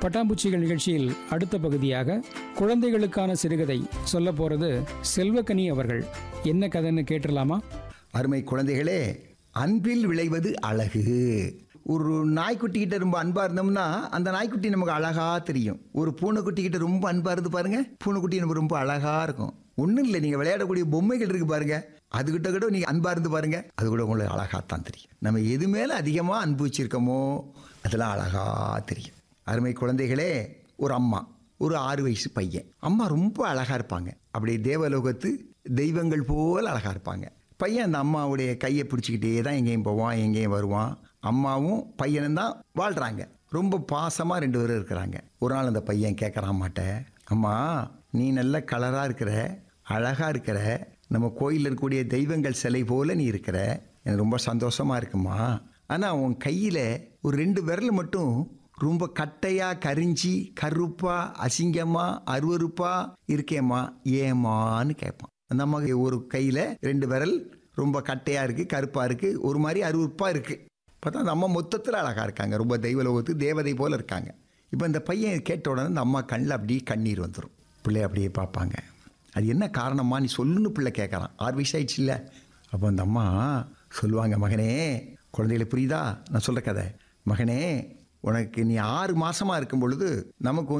பட்டாம்பூச்சிகள் நிகழ்ச்சியில் அடுத்த பகுதியாக குழந்தைகளுக்கான சிறுகதை சொல்ல போறது செல்வக்கனி அவர்கள் என்ன கதைன்னு கேட்டுடலாமா அருமை குழந்தைகளே அன்பில் விளைவது அழகு ஒரு நாய்க்குட்டிக்கிட்ட ரொம்ப அன்பா இருந்தோம்னா அந்த நாய்க்குட்டி நமக்கு அழகா தெரியும் ஒரு பூனைக்குட்டிக்கிட்ட ரொம்ப அன்பா இருந்து பாருங்க பூனைக்குட்டி நம்ம ரொம்ப அழகா இருக்கும் ஒன்றும் இல்லை நீங்கள் விளையாடக்கூடிய பொம்மைகள் இருக்கு பாருங்க அதுகிட்ட கூட நீங்கள் அன்பா இருந்து பாருங்க அது கூட உங்களுக்கு அழகாத்தான் தெரியும் நம்ம எது மேலே அதிகமாக அன்பு வச்சிருக்கோமோ அதெல்லாம் அழகா தெரியும் அருமை குழந்தைகளே ஒரு அம்மா ஒரு ஆறு வயசு பையன் அம்மா ரொம்ப அழகா இருப்பாங்க அப்படியே தேவலோகத்து தெய்வங்கள் போல் அழகா இருப்பாங்க பையன் அந்த அம்மாவுடைய கையை பிடிச்சிக்கிட்டே தான் எங்கேயும் போவான் எங்கேயும் வருவான் அம்மாவும் பையனும் தான் வாழ்கிறாங்க ரொம்ப பாசமாக ரெண்டு பேரும் இருக்கிறாங்க ஒரு நாள் அந்த பையன் கேட்குறான் மாட்ட அம்மா நீ நல்ல கலராக இருக்கிற அழகாக இருக்கிற நம்ம கோயிலில் இருக்கக்கூடிய தெய்வங்கள் சிலை போல நீ இருக்கிற எனக்கு ரொம்ப சந்தோஷமாக இருக்குமா ஆனால் உன் கையில் ஒரு ரெண்டு விரல் மட்டும் ரொம்ப கட்டையா கரிஞ்சி கருப்பா அசிங்கமா அருவருப்பா இருக்கேம்மா ஏமான்னு கேட்பான் அந்த அம்மா ஒரு கையில் ரெண்டு விரல் ரொம்ப கட்டையா இருக்கு கருப்பா இருக்கு ஒரு மாதிரி அருவருப்பா இருக்கு பார்த்தா அந்த அம்மா மொத்தத்தில் அழகா இருக்காங்க ரொம்ப தெய்வலோகத்து தேவதை போல இருக்காங்க இப்போ இந்த பையன் கேட்ட உடனே அந்த அம்மா கண்ணில் அப்படியே கண்ணீர் வந்துடும் பிள்ளை அப்படியே பார்ப்பாங்க அது என்ன காரணமா நீ சொல்லுன்னு பிள்ளை கேட்குறான் ஆறு வயசு ஆயிடுச்சு இல்லை அப்போ அந்த அம்மா சொல்லுவாங்க மகனே குழந்தைகளை புரியுதா நான் சொல்கிற கதை மகனே உனக்கு நீ ஆறு மாசமா இருக்கும் பொழுது நமக்கு